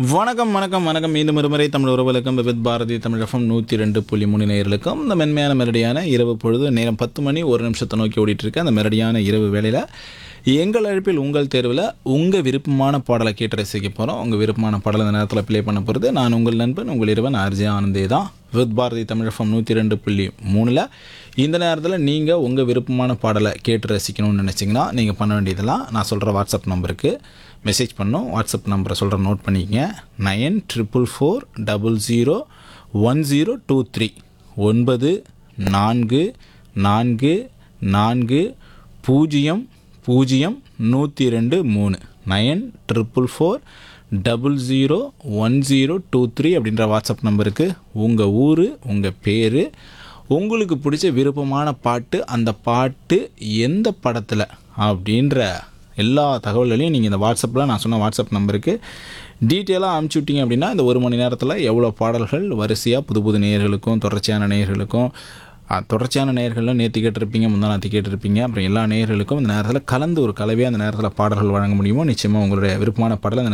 வணக்கம் வணக்கம் வணக்கம் மீண்டும் ஒருமுறை தமிழ் உறவுகளுக்கும் வித் பாரதி தமிழகம் நூற்றி ரெண்டு புள்ளி மூணு நேயர்களுக்கும் இந்த மென்மையான மெரடியான இரவு பொழுது நேரம் பத்து மணி ஒரு நிமிஷத்தை நோக்கி ஓடிட்டு இருக்கு அந்த மெரடியான இரவு வேளையில் எங்கள் அழைப்பில் உங்கள் தேர்வில் உங்கள் விருப்பமான பாடலை கேட்டு ரசிக்க போகிறோம் உங்கள் விருப்பமான பாடலை இந்த நேரத்தில் ப்ளே பண்ண போகிறது நான் உங்கள் நண்பன் உங்கள் இரவன் ஆர்ஜே ஆனந்தே தான் வித் பாரதி தமிழகம் நூற்றி ரெண்டு புள்ளி மூணில் இந்த நேரத்தில் நீங்கள் உங்கள் விருப்பமான பாடலை கேட்டு ரசிக்கணும்னு நினச்சிங்கன்னா நீங்கள் பண்ண வேண்டியதெல்லாம் நான் சொல்கிற வாட்ஸ்அப் நம்பருக்கு மெசேஜ் பண்ணோம் வாட்ஸ்அப் நம்பரை சொல்கிற நோட் பண்ணிக்கங்க nine triple four double zero one zero two three ஒன்பது நான்கு நான்கு நான்கு பூஜ்ஜியம் பூஜ்ஜியம் நூற்றி ரெண்டு மூணு nine triple four double zero one zero two three அப்படின்ற வாட்ஸ்அப் நம்பருக்கு உங்கள் ஊர் உங்கள் பேர் உங்களுக்கு பிடிச்ச விருப்பமான பாட்டு அந்த பாட்டு எந்த படத்தில் அப்படின்ற எல்லா தகவல்களையும் நீங்கள் இந்த வாட்ஸ்அப்பில் நான் சொன்ன வாட்ஸ்அப் நம்பருக்கு டீட்டெயிலாக அனுப்பிச்சி விட்டீங்க அப்படின்னா இந்த ஒரு மணி நேரத்தில் எவ்வளோ பாடல்கள் வரிசையாக புது புது நேயர்களுக்கும் தொடர்ச்சியான நேயர்களுக்கும் அஹ், தொடர்ச்சியான நேயர்களும் நேற்று கேட்டிருப்பீங்க முந்தா நாற்று கேட்டிருப்பீங்க அப்புறம் எல்லா நேயர்களுக்கும் இந்த நேரத்தில் கலந்து ஒரு கலவையாக அந்த நேரத்தில் பாடல்கள் வழங்க முடியுமோ நிச்சயமாக உங்களுடைய விருப்பமான பாடலை அந்த